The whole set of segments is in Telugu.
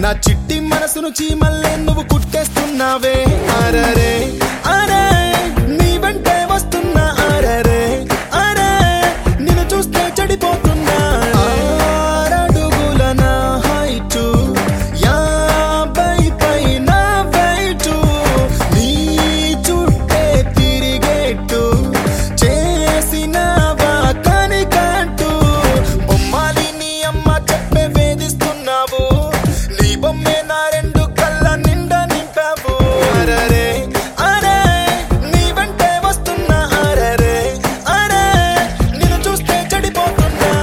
నా చిట్టి మనసును చీమల్లే నువ్వు కుట్టేస్తున్నావే అరరే అరే నీ వెంటే వస్తున్నా అరరే అరే నిన్ను చూస్తే చెడిపోతున్నా ఆరడుగుల నా హైటు యాభై పైన వెయిటు నీ చుట్టే తిరిగేట్టు చేసినవా కనికట్టు బొమ్మాలి నీ అమ్మ చెప్పే వేధిస్తున్నావు నీ బొమ్మే నా రెండు కళ్ళ నిండా నింపావు అరరే అరే నీ వెంటే వస్తున్నా అరరే అరే నిన్ను చూస్తే చెడిపోతున్నా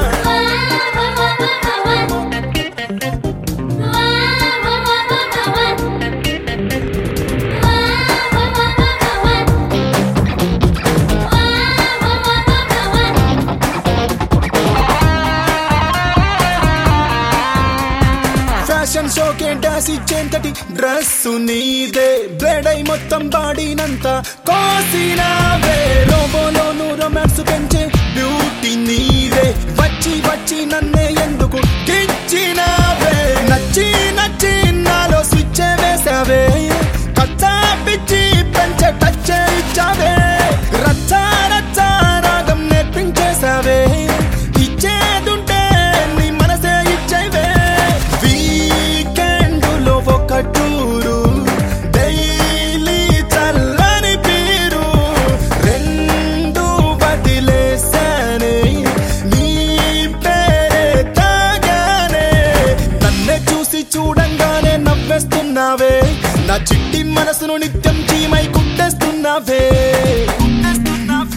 ఫ్యాషన్ షోకే డాస్ ఇచ్చేంతటి డ్రెస్ నీదే బ్లేడ్ అయి మొత్తం బాడీనంతా కోసినావే రోబోలోను రొమాన్స్ పెంచే బ్యూటీ నీదే వచ్చి వచ్చి నన్నే ఎందుకు గిచ్చినావే నచ్చి నచ్చి నాలో స్విచ్ వేసావే కచ్చా పిచ్చి పెంచే టచ్ ఇచ్చావే రచ్చా రచ్చా రాగం నేర్పించేసావే ఇచ్చేదుంటే నీ మనసే ఇచ్చేవే వీకెండులో ఒక టూరు డైలీ చల్లని పీరు రెండు వదిలేసానే నీ పేరే తాగానే నన్నే చూసి చూడంగానే నవ్వేస్తున్నావే నా చిట్టి మనసును నిత్యం చీమై కుట్టేస్తున్నావే కుట్టేస్తున్నావే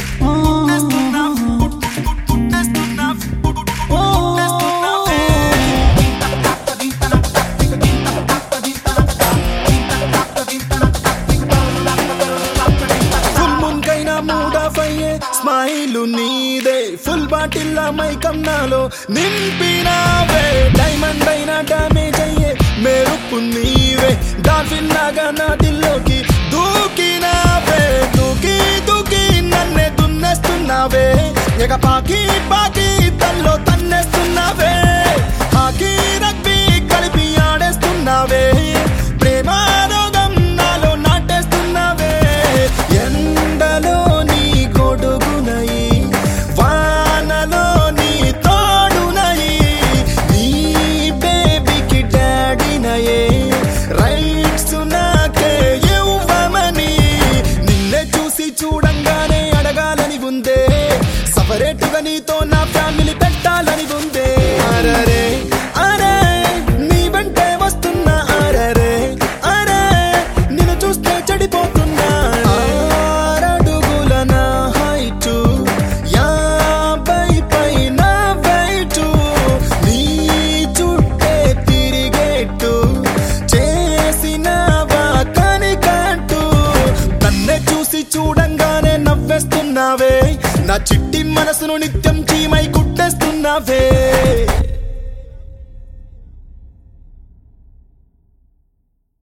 ఫుల్ ముంకైనా మూడ్ ఆఫ్ అయ్యే స్మైల్ నీదే ఫుల్ బాటిల్ మైకం నాలో నింపినావే డైమండ్ అయినా డామేజ్ అయ్యే మెరుపు నీవే డాల్ఫిన్ లాగా నా దిల్లోకి దూకినావే దూకి దూకి నన్నే దున్నేస్తున్నావే ఎగ పాకి పాకి తల్లో తన్నేస్తున్నావే హాకీ రగ్బీ కలిపి ఆడేస్తున్నావే ప్రేమ రోగం నాలో నాటేస్తున్నావే ఎండలో నీ గొడుగునయి వానలో నీ తోడునయి నీ బేబీకి డాడీనయే రైట్స్ నాకే ఇవ్వమని నిన్నే చూసి చూడంగానే అడగాలని ఉందే సపరేటుగా నీతో నా ఫ్యామిలీ పెట్టాలని ఉందే అరరే అరే నీ వెంటే వస్తున్నా అరరే అరే నిన్ను చూస్తే చెడిపోతున్నా ఆరడుగుల నా హైటు యాభై పైన వెయిటు నీ చుట్టే తిరిగేట్టు చేసినవా కనికట్టు నన్నే చూసి చూడంగానే నవ్వేస్తున్నావే నా చిట్టి మనసును నిత్యం చీమై కుట్టేస్తున్నావే